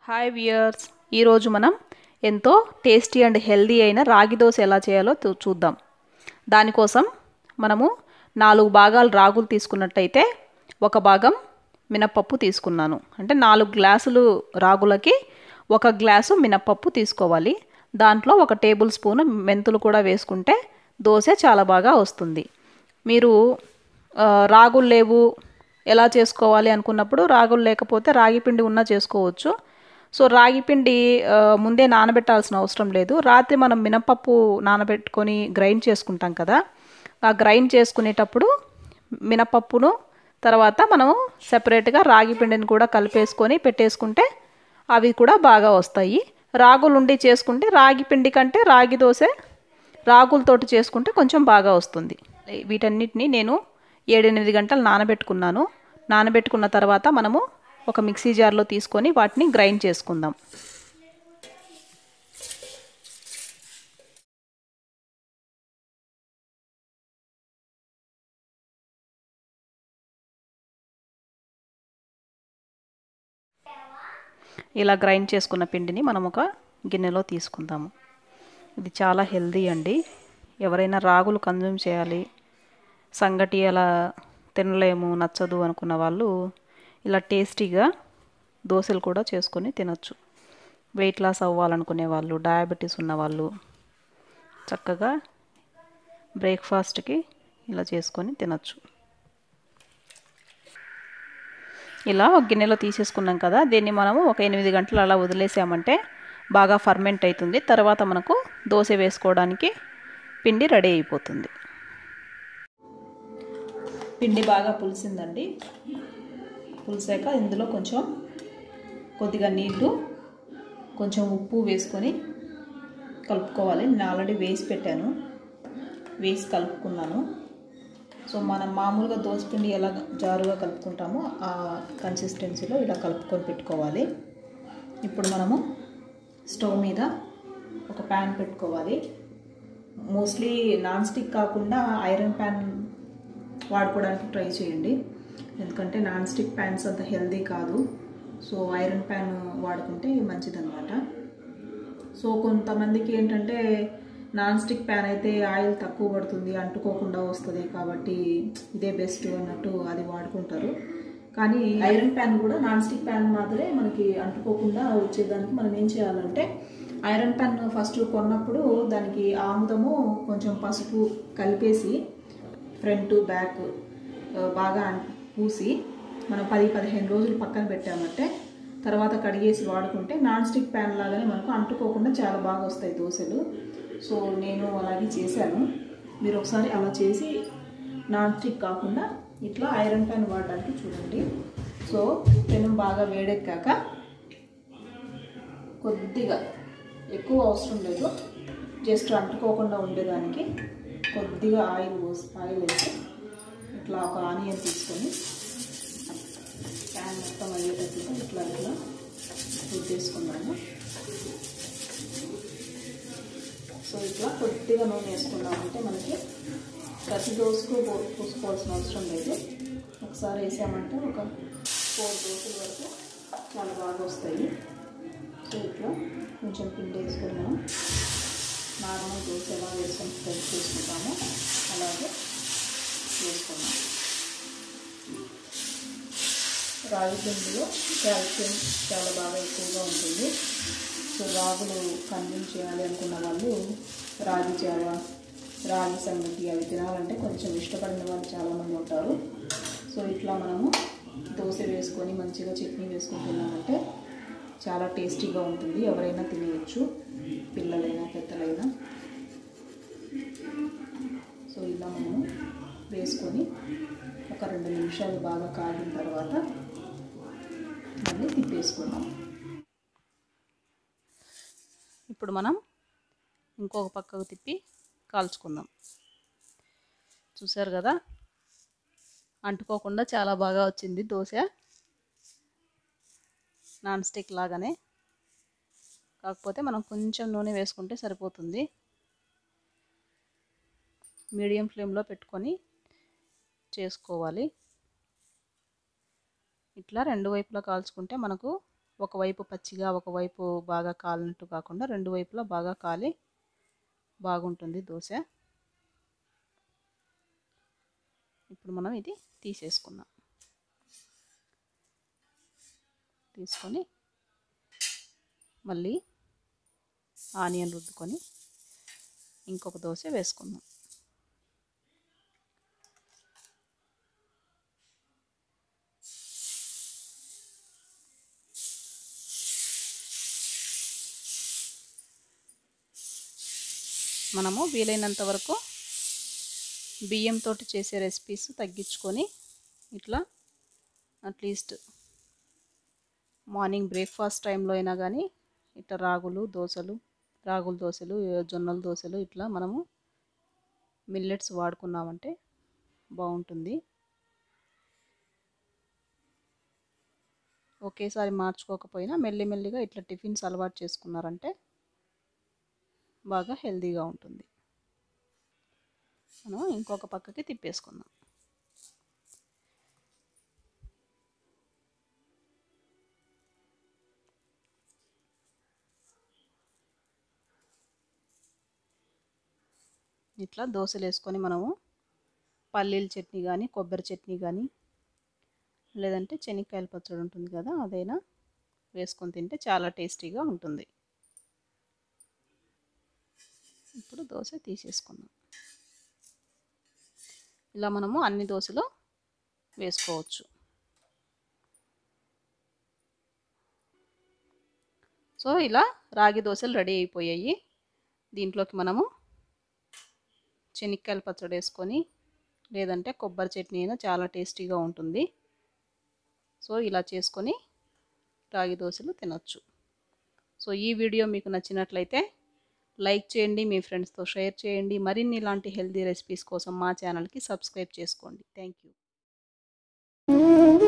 hi viewers ఈరోజు మనం ఎంతో టేస్టీ అండ్ హెల్దీ అయిన రాగి దోశ ఎలా చేయాలో చూ- చూద్దాం దానికోసం మనము నాలుగు భాగాలు రాగులు తీసుకున్నట్టయితే ఒక భాగం మినప్పప్పు తీసుకున్నాను అంటే నాలుగు గ్లాసులు రాగులకి ఒక గ్లాసు మినప్పప్పు తీసుకోవాలి దాంట్లో ఒక టేబుల్ స్పూన్ మెంతులు కూడా వేసుకుంటే దోశ చాలా బాగా వస్తుంది మీరు ఆ, రాగులు లేవు ఎలా చేసుకోవాలి అనుకున్నప్పుడు రాగులు లేకపోతే రాగి పిండి ఉన్నా చేసుకోవచ్చు సో రాగి పిండి ఆ, ముందే నానబెట్టాల్సిన అవసరం లేదు రాత్రి మనం మినపప్పు నానబెట్టుకొని గ్రైండ్ చేసుకుంటాం కదా ఆ గ్రైండ్ చేసుకునేటప్పుడు మినపప్పును తర్వాత మనము సెపరేట్గా రాగి పిండిని కూడా కలిపేసుకొని పెట్టేసుకుంటే అవి కూడా బాగా వస్తాయి రాగులు ఉండి చేసుకుంటే రాగి పిండి కంటే రాగి దోశ రాగులతోటి చేసుకుంటే కొంచెం బాగా వస్తుంది వీటన్నిటిని నేను ఏడెనిమిది గంటలు నానబెట్టుకున్నాను నానబెట్టుకున్న తర్వాత మనము ఒక మిక్సీ జార్లో తీసుకొని వాటిని గ్రైండ్ చేసుకుందాం ఇలా గ్రైండ్ చేసుకున్న పిండిని మనం ఒక గిన్నెలో తీసుకుందాము ఇది చాలా హెల్దీ అండి ఎవరైనా రాగులు కన్జ్యూమ్ చేయాలి సంగటి అలా తినలేము నచ్చదు అనుకున్న వాళ్ళు ఇలా టేస్టీగా దోశలు కూడా చేసుకొని తినొచ్చు వెయిట్ లాస్ అవ్వాలనుకునే వాళ్ళు డయాబెటీస్ ఉన్న వాళ్ళు చక్కగా బ్రేక్ఫాస్ట్కి ఇలా చేసుకొని తినొచ్చు ఇలా ఒక గిన్నెలో తీసేసుకున్నాం కదా దీన్ని మనము ఒక ఎనిమిది గంటలు అలా వదిలేసామంటే బాగా ఫర్మెంట్ అవుతుంది తర్వాత మనకు దోశ వేసుకోవడానికి పిండి రెడీ అయిపోతుంది పిండి బాగా పులిసిందండి పులిసాక ఇందులో కొంచెం కొద్దిగా నీళ్లు కొంచెం ఉప్పు వేసుకొని కలుపుకోవాలి నేను ఆల్రెడీ వేసి పెట్టాను వేసి కలుపుకున్నాను సో మనం మామూలుగా దోసపిండి ఎలా జారుగా కలుపుకుంటామో ఆ కన్సిస్టెన్సీలో ఇలా కలుపుకొని పెట్టుకోవాలి ఇప్పుడు మనము స్టవ్ మీద ఒక ప్యాన్ పెట్టుకోవాలి మోస్ట్లీ నాన్ స్టిక్ కాకుండా ఐరన్ ప్యాన్ వాడుకోవడానికి ట్రై చేయండి ఎందుకంటే నాన్ స్టిక్ ప్యాన్స్ అంత హెల్దీ కాదు సో ఐరన్ ప్యాన్ వాడుకుంటే మంచిదన్నమాట సో కొంతమందికి ఏంటంటే నాన్ స్టిక్ ప్యాన్ అయితే ఆయిల్ తక్కువ పడుతుంది అంటుకోకుండా వస్తుంది కాబట్టి ఇదే బెస్ట్ అన్నట్టు అది వాడుకుంటారు కానీ ఐరన్ ప్యాన్ కూడా నాన్ స్టిక్ ప్యాన్ మాదిరే మనకి అంటుకోకుండా వచ్చేదానికి మనం ఏం చేయాలంటే ఐరన్ ప్యాన్ ఫస్ట్ కొన్నప్పుడు దానికి ఆముదము కొంచెం పసుపు కలిపేసి ఫ్రంట్ బ్యాక్ బాగా పూసి మనం పది పదిహేను రోజులు పక్కన పెట్టామంటే తర్వాత కడిగేసి వాడుకుంటే నాన్ స్టిక్ ప్యాన్ లాగానే మనకు అంటుకోకుండా చాలా బాగా వస్తాయి దోశలు సో నేను అలాగే చేశాను మీరు ఒకసారి అలా చేసి నాన్ స్టిక్ కాకుండా ఇట్లా ఐరన్ ప్యాన్ వాడడానికి చూడండి సో పెనం బాగా వేడెక్కాక కొద్దిగా ఎక్కువ అవసరం లేదు జస్ట్ అంటుకోకుండా ఉండేదానికి కొద్దిగా ఆయిల్ పోసి ఆయిల్ వేసి ఇట్లా ఒక ఆనియన్ తీసుకొని ప్యాన్ మొత్తం అయ్యేటట్టుగా ఇట్లా ఇట్లా రుద్దేసుకున్నాను సో ఇట్లా కొద్దిగా నూనె వేసుకున్నామంటే మనకి ప్రతి దోశకు పూసుకోవాల్సిన అవసరం లేదు ఒకసారి వేసామంటే ఒక ఫోర్ దోశల వరకు చాలా బాగా వస్తాయి సో ఇట్లా కొంచెం పిండి వేసుకున్నాం నార్మల్ దోశ ఎలా వేసుకొని ఫ్రై చేసుకుంటామో అలాగే వేసుకున్నాం రాగి పిండిలో కాల్షియం చాలా బాగా ఎక్కువగా ఉంటుంది సో రాగులు కన్జ్యూమ్ చేయాలి అనుకున్న వాళ్ళు రాగి జావ రాగి సంగటి అవి తినాలంటే కొంచెం ఇష్టపడిన వాళ్ళు చాలామంది ఉంటారు సో ఇట్లా మనము దోశ వేసుకొని మంచిగా చట్నీ వేసుకొని తిన్నామంటే చాలా టేస్టీగా ఉంటుంది ఎవరైనా తినేయచ్చు పిల్లలైనా పెద్దలైనా సో ఇలా మనము వేసుకొని ఒక రెండు నిమిషాలు బాగా కాగిన తర్వాత మళ్ళీ తిప్పేసుకుందాం ఇప్పుడు మనం ఇంకొక పక్కకు తిప్పి కాల్చుకుందాం చూసారు కదా అంటుకోకుండా చాలా బాగా వచ్చింది దోశ నాన్ స్టిక్ లాగానే కాకపోతే మనం కొంచెం నూనె వేసుకుంటే సరిపోతుంది మీడియం ఫ్లేమ్లో పెట్టుకొని చేసుకోవాలి ఇట్లా రెండు వైపులా కాల్చుకుంటే మనకు ఒకవైపు పచ్చిగా ఒకవైపు బాగా కాలినట్టు కాకుండా రెండు వైపులా బాగా కాలి బాగుంటుంది దోశ ఇప్పుడు మనం ఇది తీసేసుకుందాం తీసుకొని మళ్ళీ ఆనియన్ రుద్దుకొని ఇంకొక దోశ వేసుకుందాం మనము వీలైనంత వరకు బియ్యంతో చేసే రెసిపీస్ తగ్గించుకొని ఇట్లా అట్లీస్ట్ మార్నింగ్ బ్రేక్ఫాస్ట్ టైంలో అయినా కానీ ఇట్లా రాగులు దోశలు రాగుల దోశలు జొన్నల దోశలు ఇట్లా మనము మిల్లెట్స్ వాడుకున్నామంటే బాగుంటుంది ఒకేసారి మార్చుకోకపోయినా మెల్లిమెల్లిగా ఇట్లా టిఫిన్స్ అలవాటు చేసుకున్నారంటే బాగా హెల్తీగా ఉంటుంది మనం ఇంకొక పక్కకి తిప్పేసుకుందాం ఇట్లా దోశలు వేసుకొని మనము పల్లీల చట్నీ కానీ కొబ్బరి చట్నీ కానీ లేదంటే శనక్కాయల పచ్చడి ఉంటుంది కదా అదైనా వేసుకొని తింటే చాలా టేస్టీగా ఉంటుంది ఇప్పుడు దోశ తీసేసుకుందాం ఇలా మనము అన్ని దోశలు వేసుకోవచ్చు సో ఇలా రాగి దోశలు రెడీ అయిపోయాయి దీంట్లోకి మనము శనక్కాయల పచ్చడి వేసుకొని లేదంటే కొబ్బరి చట్నీ అయినా చాలా టేస్టీగా ఉంటుంది సో ఇలా చేసుకొని రాగి దోశలు తినొచ్చు సో ఈ వీడియో మీకు నచ్చినట్లయితే లైక్ చేయండి మీ ఫ్రెండ్స్తో షేర్ చేయండి మరిన్ని ఇలాంటి హెల్తీ రెసిపీస్ కోసం మా ఛానల్కి సబ్స్క్రైబ్ చేసుకోండి థ్యాంక్ యూ